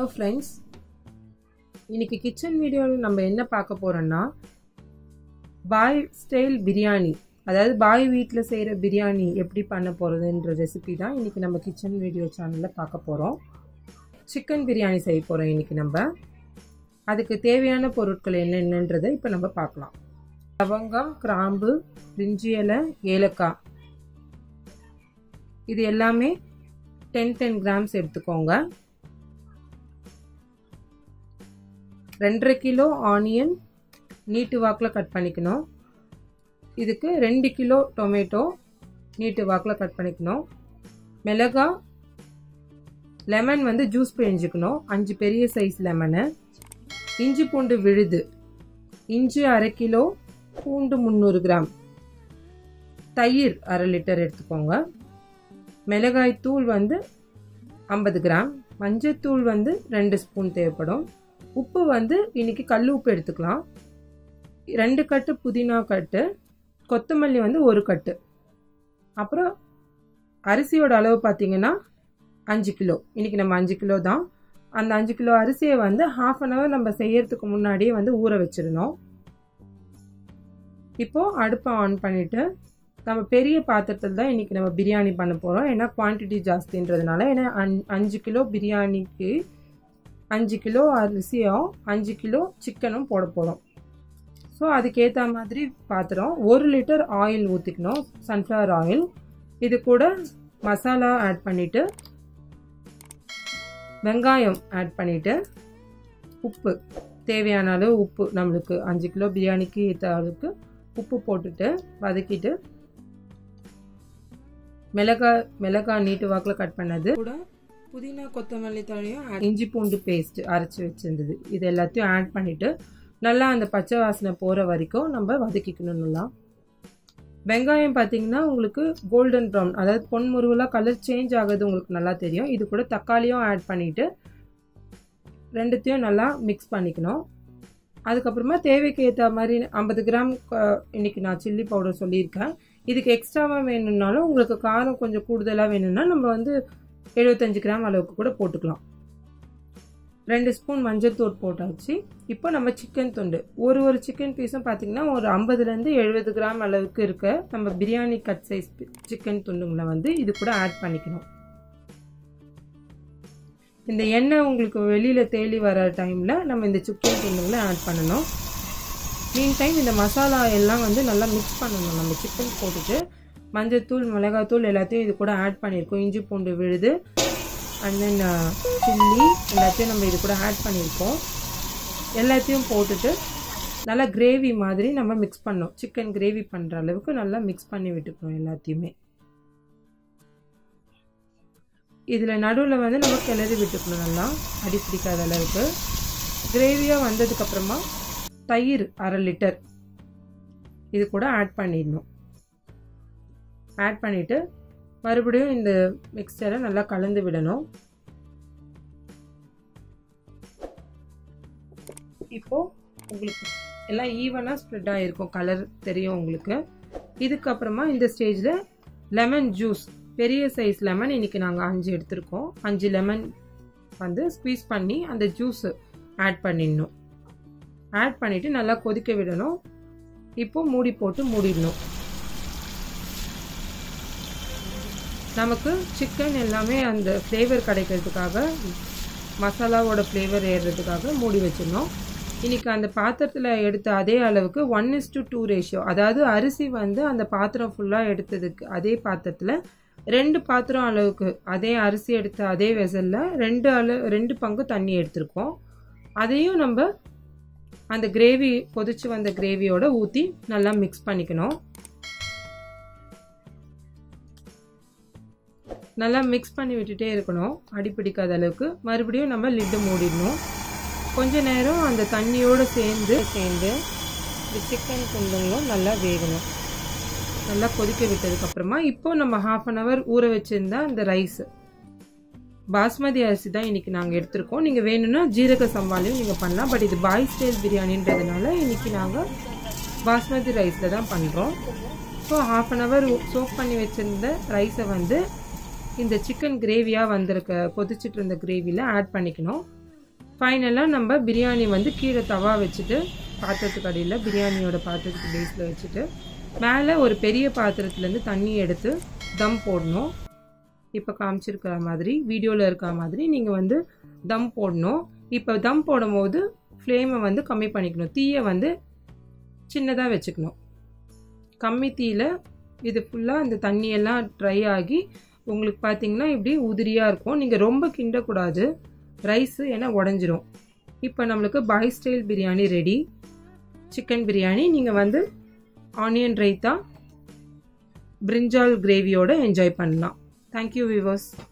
hello friends இன்னைக்கு kitchen வீடியோவில் நம்ம என்ன பார்க்க போகிறோன்னா பாய் ஸ்டைல் பிரியாணி அதாவது பாய் வீட்டில் செய்கிற பிரியாணி எப்படி பண்ண போகிறதுன்ற ரெசிபி தான் இன்றைக்கி நம்ம கிச்சன் வீடியோ சேனலில் பார்க்க போகிறோம் சிக்கன் பிரியாணி செய்ய போகிறோம் இன்றைக்கி நம்ம அதுக்கு தேவையான பொருட்கள் என்னென்னன்றதை இப்போ நம்ம பார்க்கலாம் லவங்கம் கிராம்பு பிரிஞ்சி இலை ஏலக்காய் இது எல்லாமே டென் டென் கிராம்ஸ் எடுத்துக்கோங்க ரெண்டரை கிலோ ஆனியன் நீட்டு வாக்கில் கட் பண்ணிக்கணும் இதுக்கு ரெண்டு கிலோ டொமேட்டோ நீட்டு வாக்கில் கட் பண்ணிக்கணும் மிளகா லெமன் வந்து ஜூஸ் பிழிஞ்சுக்கணும் அஞ்சு பெரிய சைஸ் லெமனு இஞ்சி பூண்டு விழுது இஞ்சி அரை கிலோ பூண்டு முந்நூறு கிராம் தயிர் அரை லிட்டர் எடுத்துக்கோங்க மிளகாய் தூள் வந்து ஐம்பது கிராம் மஞ்சத்தூள் வந்து ரெண்டு ஸ்பூன் தேவைப்படும் உப்பு வந்து இன்னைக்கு கல் உப்பு எடுத்துக்கலாம் ரெண்டு கட்டு புதினா கட்டு கொத்தமல்லி வந்து ஒரு கட்டு அப்புறம் அரிசியோட அளவு பார்த்தீங்கன்னா அஞ்சு கிலோ இன்னைக்கு நம்ம அஞ்சு கிலோ தான் அந்த அஞ்சு கிலோ அரிசியை வந்து ஹாஃப் அன் ஹவர் நம்ம செய்யறதுக்கு முன்னாடியே வந்து ஊற வச்சிடணும் இப்போ அடுப்பை ஆன் பண்ணிட்டு நம்ம பெரிய பாத்திரத்தில் தான் இன்றைக்கி நம்ம பிரியாணி பண்ண போகிறோம் ஏன்னா குவான்டிட்டி ஜாஸ்தின்றதுனால ஏன்னா அஞ்சு கிலோ பிரியாணிக்கு அஞ்சு கிலோ அரிசியும் அஞ்சு கிலோ சிக்கனும் போட போகிறோம் ஸோ அதுக்கேற்ற மாதிரி பாத்திரம் ஒரு லிட்டர் ஆயில் ஊற்றிக்கணும் சன்ஃப்ளவர் ஆயில் இது கூட மசாலா ஆட் பண்ணிவிட்டு வெங்காயம் ஆட் பண்ணிவிட்டு உப்பு தேவையான அளவு உப்பு நம்மளுக்கு அஞ்சு கிலோ பிரியாணிக்கு ஏற்ற அளவுக்கு உப்பு போட்டுட்டு வதக்கிட்டு மிளகாய் மிளகாய் நீட்டு வாக்கில் கட் பண்ணது கூட புதினா கொத்தமல்லி தழையும் இஞ்சி பூண்டு பேஸ்ட் அரைச்சி வச்சிருந்தது இது எல்லாத்தையும் ஆட் பண்ணிவிட்டு நல்லா அந்த பச்சை வாசனை போகிற வரைக்கும் நம்ம வதக்கிக்கணும் நல்லா வெங்காயம் பார்த்தீங்கன்னா உங்களுக்கு கோல்டன் ப்ரௌன் அதாவது பொன்முருவலாக கலர் சேஞ்ச் ஆகுது உங்களுக்கு நல்லா தெரியும் இது கூட தக்காளியும் ஆட் பண்ணிவிட்டு ரெண்டுத்தையும் நல்லா மிக்ஸ் பண்ணிக்கணும் அதுக்கப்புறமா தேவைக்கு ஏற்ற மாதிரி ஐம்பது கிராம் இன்னைக்கு நான் சில்லி பவுடர் சொல்லியிருக்கேன் இதுக்கு எக்ஸ்ட்ராவாக வேணும்னாலும் உங்களுக்கு காரம் கொஞ்சம் கூடுதலாக வேணும்னா நம்ம வந்து எழுபத்தஞ்சு கிராம் அளவுக்கு கூட போட்டுக்கலாம் ரெண்டு ஸ்பூன் மஞ்சள் தூள் போட்டாச்சு இப்போ நம்ம சிக்கன் துண்டு ஒரு ஒரு சிக்கன் பீஸும் பார்த்தீங்கன்னா ஒரு ஐம்பதுலேருந்து எழுபது கிராம் அளவுக்கு இருக்க நம்ம பிரியாணி கட் சைஸ் சிக்கன் துண்டுங்களை வந்து இது கூட ஆட் பண்ணிக்கணும் இந்த எண்ணெய் உங்களுக்கு வெளியில் தேலி வர டைமில் நம்ம இந்த சிக்கன் துண்டுங்களை ஆட் பண்ணணும் மீன் டைம் இந்த மசாலா எல்லாம் வந்து நல்லா மிக்ஸ் பண்ணணும் நம்ம சிக்கன் போட்டுட்டு மஞ்சத்தூள் மிளகாத்தூள் எல்லாத்தையும் இது கூட ஆட் பண்ணியிருக்கோம் இஞ்சி பூண்டு விழுது அண்ட் தென் சில்லி எல்லாத்தையும் நம்ம இது கூட ஆட் பண்ணியிருக்கோம் எல்லாத்தையும் போட்டுட்டு நல்லா கிரேவி மாதிரி நம்ம மிக்ஸ் பண்ணோம் சிக்கன் கிரேவி பண்ணுற அளவுக்கு நல்லா மிக்ஸ் பண்ணி விட்டுக்கணும் எல்லாத்தையுமே இதில் நடுவில் வந்து நம்ம கிளறி விட்டுக்கணும் நல்லா அடி பிடிக்காத அளவுக்கு கிரேவியாக வந்ததுக்கப்புறமா தயிர் அரை லிட்டர் இது கூட ஆட் பண்ணிடணும் ஆட் பண்ணிவிட்டு மறுபடியும் இந்த மிக்சரை நல்லா கலந்து விடணும் இப்போது உங்களுக்கு எல்லாம் ஈவனாக ஸ்ப்ரெட் ஆகிருக்கும் கலர் தெரியும் உங்களுக்கு இதுக்கப்புறமா இந்த ஸ்டேஜில் லெமன் ஜூஸ் பெரிய சைஸ் லெமன் இன்றைக்கி நாங்கள் அஞ்சு எடுத்திருக்கோம் அஞ்சு லெமன் வந்து ஸ்க்வீஸ் பண்ணி அந்த ஜூஸ் ஆட் பண்ணிடணும் ஆட் பண்ணிவிட்டு நல்லா கொதிக்க விடணும் இப்போ மூடி போட்டு மூடிடணும் நமக்கு சிக்கன் எல்லாமே அந்த ஃப்ளேவர் கிடைக்கிறதுக்காக மசாலாவோட ஃப்ளேவர் ஏறுறதுக்காக மூடி வச்சிடணும் இன்றைக்கி அந்த பாத்திரத்தில் எடுத்த அதே அளவுக்கு one is to two ratio அதாவது அரிசி வந்து அந்த பாத்திரம் ஃபுல்லாக எடுத்ததுக்கு அதே பாத்திரத்தில் ரெண்டு பாத்திரம் அளவுக்கு அதே அரிசி எடுத்த அதே வெசலில் ரெண்டு அளவு ரெண்டு பங்கு தண்ணி எடுத்திருக்கோம் அதையும் நம்ம அந்த கிரேவி கொதிச்சு வந்த கிரேவியோட ஊற்றி நல்லா மிக்ஸ் பண்ணிக்கணும் நல்லா மிக்ஸ் பண்ணி விட்டுட்டே இருக்கணும் அடிப்பிடிக்காத அளவுக்கு மறுபடியும் நம்ம லிட்டு மூடிடணும் கொஞ்ச நேரம் அந்த தண்ணியோடு சேர்ந்து சேர்ந்து இந்த சிக்கன் துண்டுங்களும் நல்லா வேகணும் நல்லா கொதிக்க விட்டதுக்கப்புறமா இப்போ நம்ம ஹாஃப் அன் ஹவர் ஊற வச்சுருந்தா அந்த ரைஸ் பாஸ்மதி அரிசி தான் இன்றைக்கி நாங்கள் எடுத்திருக்கோம் நீங்கள் வேணும்னா ஜீரக சம்பாலையும் நீங்கள் பண்ணலாம் பட் இது பாய் ஸ்டைல் பிரியாணின்றதுனால இன்றைக்கி நாங்கள் பாஸ்மதி ரைஸில் தான் பண்ணுறோம் so half an hour soak பண்ணி வச்சுருந்த ரைஸை வந்து இந்த சிக்கன் கிரேவியாக வந்திருக்க கொதிச்சிட்டு இருந்த கிரேவியில் ஆட் பண்ணிக்கணும் ஃபைனலாக நம்ம பிரியாணி வந்து கீழே தவா வச்சுட்டு பாத்திரத்துக்கு அடியில் பிரியாணியோட பாத்திரத்துக்கு பேஸில் வச்சுட்டு மேலே ஒரு பெரிய பாத்திரத்துலேருந்து தண்ணி எடுத்து தம் போடணும் இப்போ காமிச்சிருக்கிற மாதிரி வீடியோவில் இருக்கிற மாதிரி நீங்கள் வந்து தம் போடணும் இப்போ தம் போடும்போது ஃப்ளேமை வந்து கம்மி பண்ணிக்கணும் தீயை வந்து சின்னதாக வச்சுக்கணும் கம்மி தீயில் இது ஃபுல்லாக இந்த தண்ணியெல்லாம் ட்ரை ஆகி உங்களுக்கு பார்த்தீங்கன்னா இப்படி உதிரியாக இருக்கும் நீங்கள் ரொம்ப கிண்டக்கூடாது ரைஸு ஏன்னா உடஞ்சிரும் இப்போ நம்மளுக்கு bhai style biryani ready chicken biryani நீங்கள் வந்து ஆனியன் ரைத்தா பிரிஞ்சால் கிரேவியோடு என்ஜாய் பண்ணலாம் தேங்க்யூ விவர்ஸ்